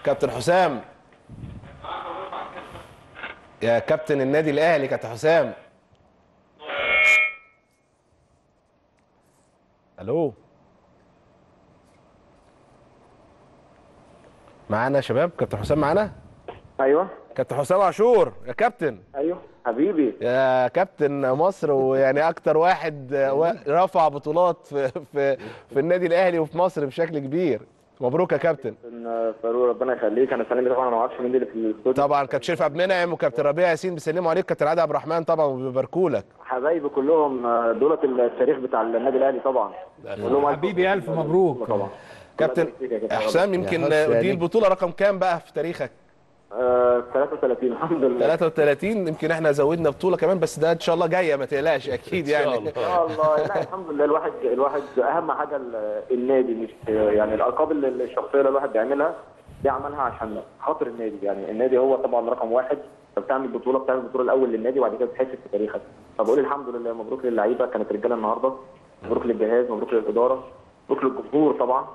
كابتن حسام يا كابتن النادي الاهلي كابتن حسام الو معانا يا شباب كابتن حسام معانا ايوه كابتن حسام عاشور يا كابتن ايوه حبيبي يا كابتن مصر ويعني اكتر واحد رفع بطولات في في في النادي الاهلي وفي مصر بشكل كبير مبروك يا كابتن كابتن فاروق ربنا يخليك انا سلامي طبعا ما اعرفش مين اللي في الاستوديو طبعا كابتن شريف عبد المنعم وكابتن ربيع ياسين بيسلموا عليك كابتن عادل عبد الرحمن طبعا وبيباركوا لك حبايبي كلهم دولة التاريخ بتاع النادي الاهلي طبعا كلهم حبيبي الف مبروك طبعا كابتن حسام يمكن دي البطوله رقم كام بقى في تاريخك آه 33 الحمد لله 33 يمكن احنا زودنا بطوله كمان بس ده ان شاء الله جايه ما تقلقش اكيد يعني ان شاء الله لا الحمد لله الواحد الواحد اهم حاجه ال- النادي مش يعني الالقاب اللي- الشخصيه اللي الواحد بيعملها دي عملها عشان خاطر النادي يعني النادي هو طبعا رقم واحد فبتعمل بطوله بتعمل البطوله الاول للنادي وبعد كده بتحس في تاريخك فبقول الحمد لله مبروك للعيبه كانت رجاله النهارده مبروك للجهاز مبروك للاداره مبروك للجمهور طبعا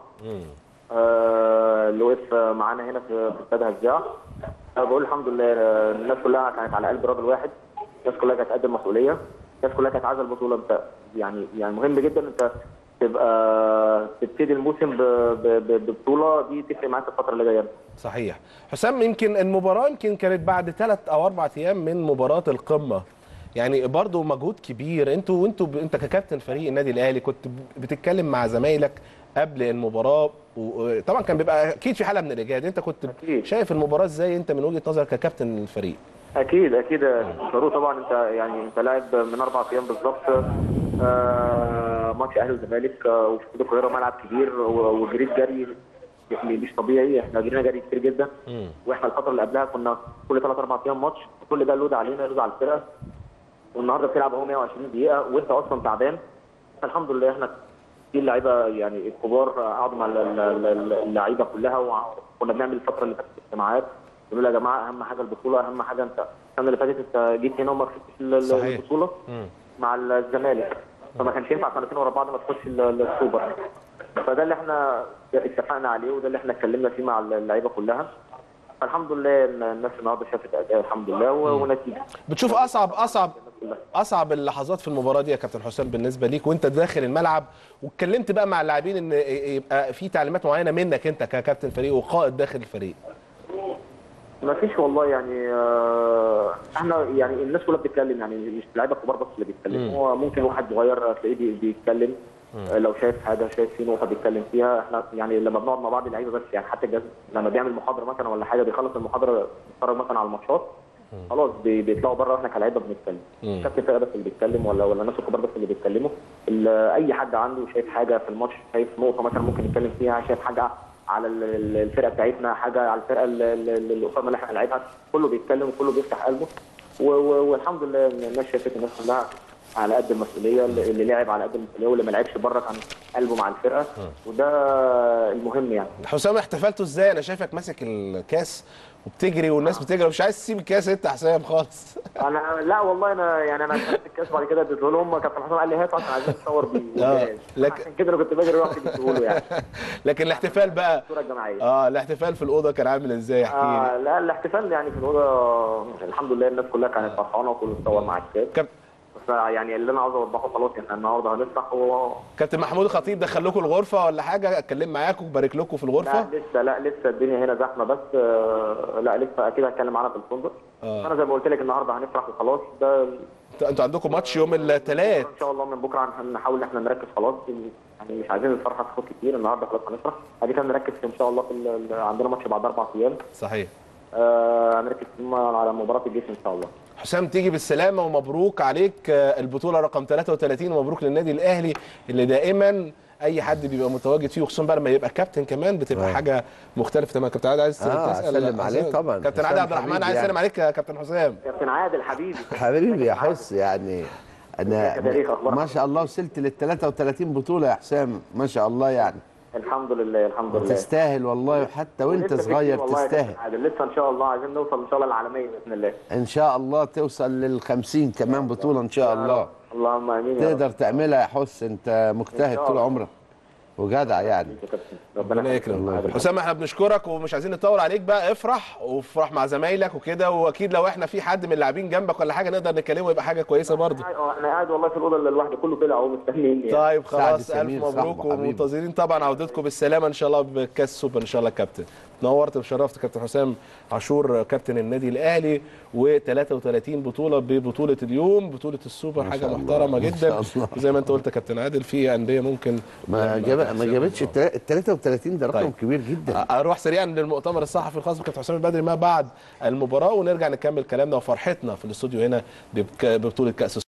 آه، اللي وقف معانا هنا في في استاد هزاع أنا بقول الحمد لله آه، الناس كلها كانت على قلب راجل واحد الناس كلها كانت قد المسؤوليه الناس كلها كانت عايزه البطوله انت يعني يعني مهم جدا انت تبقى تبتدي الموسم ب- ب- ب- ببطوله دي تفرق معاك الفتره اللي جايه صحيح حسام يمكن المباراه يمكن كانت بعد ثلاث او اربع ايام من مباراه القمه يعني برضو مجهود كبير انتوا وانتوا ب... انت ككابتن فريق النادي الاهلي كنت ب- بتتكلم مع زمايلك قبل المباراه وطبعا كان بيبقى اكيد في حاله من الاجهاد انت كنت أكيد. شايف المباراه ازاي انت من وجهه نظرك ككابتن الفريق اكيد اكيد فاروق طبعا انت يعني انت لاعب من اربع ايام بالظبط آه، ماتش اهلي والزمالك آه، وفي استاد القاهره ملعب كبير و- وجريت جري يعني مش طبيعي احنا جرينا جري كتير جدا واحنا الفتره اللي قبلها كنا كل ثلاث اربع ايام ماتش كل ده لود علينا لود على الفرقه والنهارده بتلعب اهو 120 دقيقه وانت اصلا تعبان الحمد لله احنا في اللعيبه يعني الكبار قعدوا مع ال- ال- ال- اللعيبه كلها وكنا بنعمل الفتره اللي فاتت اجتماعات بنقول يا جماعه اهم حاجه البطوله اهم حاجه انت السنه اللي فاتت انت جيت هنا وما كسبتش ال- ال- صحيح. البطوله مع الزمالك فما كانش ينفع سنتين ورا بعض ما تخش ال- ال- السوبر فده اللي احنا اتفقنا عليه وده اللي احنا اتكلمنا فيه مع اللعيبه كلها فالحمد لله إن الناس النهارده شافت اداء الحمد لله و- ونتيجه بتشوف اصعب اصعب كلها. اصعب اللحظات في المباراه دي يا كابتن حسام بالنسبه ليك وانت داخل الملعب واتكلمت بقى مع اللاعبين ان يبقى في تعليمات معينه منك انت ككابتن فريق وقائد داخل الفريق ما فيش والله يعني آه، احنا يعني الناس كلها بتتكلم يعني مش اللعيبه الكبار بس اللي بيتكلموا هو ممكن واحد صغير تلاقيه بي- بيتكلم آه، لو شايف حاجه شايف في نقطه بيتكلم فيها احنا يعني لما بنقعد مع بعض اللعيبه بس يعني حتى الجهاز لما بيعمل محاضره مثلا ولا حاجه بيخلص المحاضره بيتفرج مثلا على الماتشات خلاص بي- بيطلعوا بره احنا كلاعيبه بنتكلم كابتن فرقه بس اللي بيتكلم ولا ولا الناس الكبار بس اللي بيتكلموا ال- اي حد عنده شايف حاجه في الماتش شايف نقطه مثلا ممكن يتكلم فيها شايف حاجه على ال- ال- الفرقه بتاعتنا حاجه على الفرقه ال- ال- ال- اللي قصادنا اللي احنا هنلعبها كله بيتكلم وكله بيفتح قلبه و- و- والحمد لله ان الناس شافت الناس كلها على قد المسؤوليه اللي اللي لعب على قد المسؤوليه واللي ما لعبش بره كان قلبه مع الفرقه وده المهم يعني حسام احتفلتوا ازاي انا شايفك ماسك الكاس وبتجري والناس بتجري ومش عايز تسيب الكاس انت يا حسام خالص انا لا والله انا يعني انا خدت الكاس بعد كده اديته لهم كابتن حسام قال لي هات عشان عايزين نصور بيه آه، لكن- عشان كده انا كنت بجري رحت اديته له يعني لكن الاحتفال بقى الصوره الجماعيه اه الاحتفال في الاوضه كان عامل ازاي احكي لي آه لا الاحتفال يعني في الاوضه الحمد لله الناس كلها كانت فرحانه وكله اتصور مع الكاس كاب- فيعني اللي انا عاوز اوضحه خلاص احنا النهارده هنفتح و... كابتن محمود الخطيب دخل لكم الغرفه ولا حاجه اتكلم معاكم وبارك لكم في لا الغرفه لسه لا لسه الدنيا هنا زحمه بس آه لا لسه اكيد هتكلم معانا في الفندق آه. انا زي ما قلت لك النهارده هنفرح وخلاص ده انتوا انتوا عندكم ماتش يوم الثلاث ان شاء الله من بكره هنحاول ان احنا نركز خلاص يعني مش عايزين نفرح في كتير النهارده خلاص هنفرح بعد كده نركز ان شاء الله في ال- ال- عندنا ماتش بعد اربع ايام صحيح آه هنركز فيهم على مباراه الجيش ان شاء الله حسام تيجي بالسلامه ومبروك عليك آه، البطوله رقم 33 ومبروك للنادي الاهلي اللي دائما اي حد بيبقى متواجد فيه وخصوصا بقى لما يبقى كابتن كمان بتبقى آه. حاجه مختلفه تماما كابتن عادل عايز آه، تسال أسلم عليك حسام؟ طبعاً. كابتن حسام عادل عبد الرحمن حبيبي عايز يعني. اسلم عليك يا كابتن حسام كابتن عادل حبيبي حبيبي يا حس يعني انا تاريخ أخبارك. ما شاء الله وصلت لل 33 بطوله يا حسام ما شاء الله يعني الحمد لله الحمد لله تستاهل والله وحتى وانت ولسه في صغير كتير والله يا تستاهل كابتن عادل لسه ان شاء الله عايزين نوصل ان شاء الله العالميه باذن الله ان شاء الله توصل لل 50 كمان بطوله ان شاء الله اللهم امين يا رب. تقدر تعملها يا حس انت إن مجتهد شاء طول الله. عمرك وجدع يعني يا كابتن ربنا يكرمك حسام احنا بنشكرك ومش عايزين نطول عليك بقى افرح وافرح مع زمايلك وكده واكيد لو احنا في حد من اللاعبين جنبك ولا حاجه نقدر نكلمه يبقى حاجه كويسه برضه انا قاعد والله في الاوضه اللي لوحدي كله طلع اهو مستنيني يعني. طيب سعد خلاص الف سمير مبروك صاحبه حبيبي. ومنتظرين طبعا عودتكم بالسلامه ان شاء الله بكاس سوبر ان شاء الله يا كابتن نورت وشرفت كابتن حسام عاشور كابتن النادي الاهلي و33 بطوله ببطوله اليوم بطوله السوبر ما حاجه شاء الله. محترمه ما جدا شاء الله. وزي ما انت قلت يا كابتن عادل في انديه ممكن ما جاب ما جابتش ال 33 ده رقم طيب. كبير جدا اروح سريعا للمؤتمر الصحفي الخاص بكابتن حسام البدري ما بعد المباراه ونرجع نكمل كلامنا وفرحتنا في الاستوديو هنا ببك- ببطوله كاس